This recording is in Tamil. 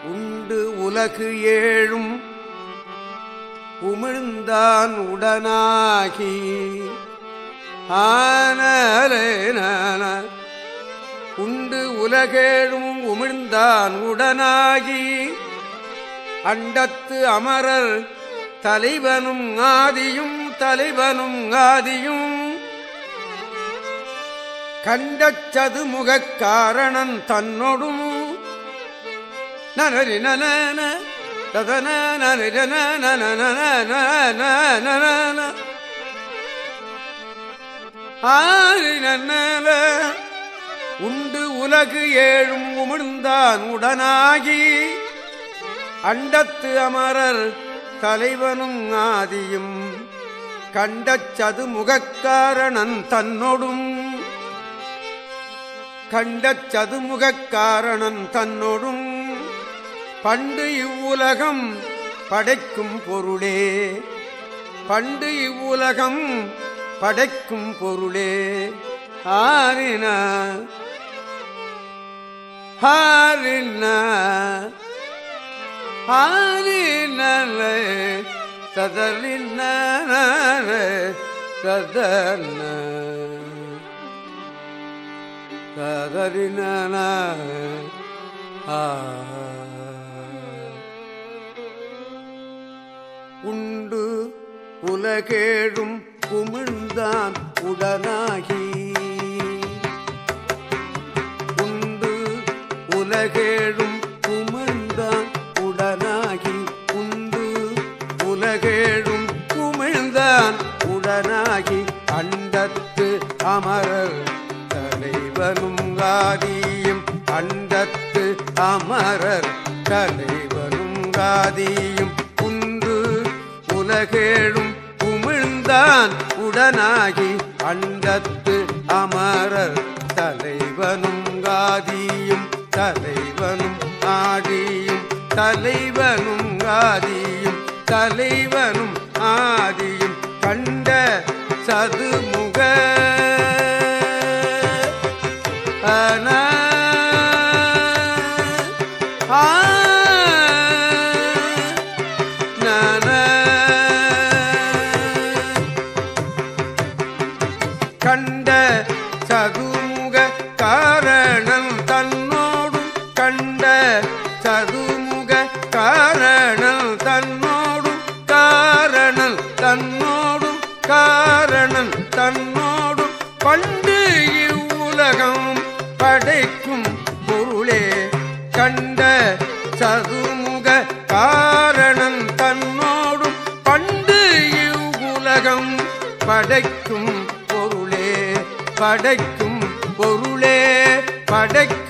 உண்டு உலகு ஏழும் உமிழ்ந்தான் உடனாகி ஆனலேன உண்டு உலகேழும் உமிழ்ந்தான் உடனாகி அண்டத்து அமரர் தலைவனும் ஆதியும் தலைவனும் ஆதியும் கண்டச்சது முகக்காரணன் தன்னொடும் நனரி நன ததன நனரி நன ஆரி நன்னல உண்டு உலகு ஏழும் உமிழ்ந்தான் உடனாகி அண்டத்து அமரர் தலைவனும் ஆதியும் கண்டச்சது முகக்காரணன் தன்னொடும் கண்டச்சது முகக்காரணன் தன்னொடும் பண்டு இவ்வுலகம் படைக்கும் பொருளே பண்டு இவ்வுலகம் படைக்கும் பொருளே ஆரின ஹாரின ஆரினல சதரின சதன சதரின ஆ உண்டு உலகேழும் குமிழ்ந்தான் உடனாகி உண்டு உலகேழும் குமிழ்ந்தான் உடனாகி உண்டு உலகேழும் குமிழ்ந்தான் உடனாகி அண்டத்து அமரர் தலைவனும் காதியும் அண்டத்து அமரர் தலைவனும் காதியும் உண்டு உலகேழும் குமிழ்ந்தான் உடனாகி அண்டத்து அமரர் தலைவனும் காதியும் தலைவனும் ஆடியும் தலைவனும் ஆதியும் தலைவனும் ஆதியும் கண்ட சதுமுக அன ஆ நன கண்ட சதுமுக காரணம் தன்னோடும் கண்ட சதுமுக காரணம் தன்னோடும் காரணம் தன்னோடும் காரணம் தன்னோடும் பண்டு இவ்வுலகம் படைக்கும் பொருளே கண்ட சதுமுக காரணம் தன்னோடும் பண்டு இவ்வுலகம் படைக்கும் பொருளே படைக்கும் பொருளே படைக்கும்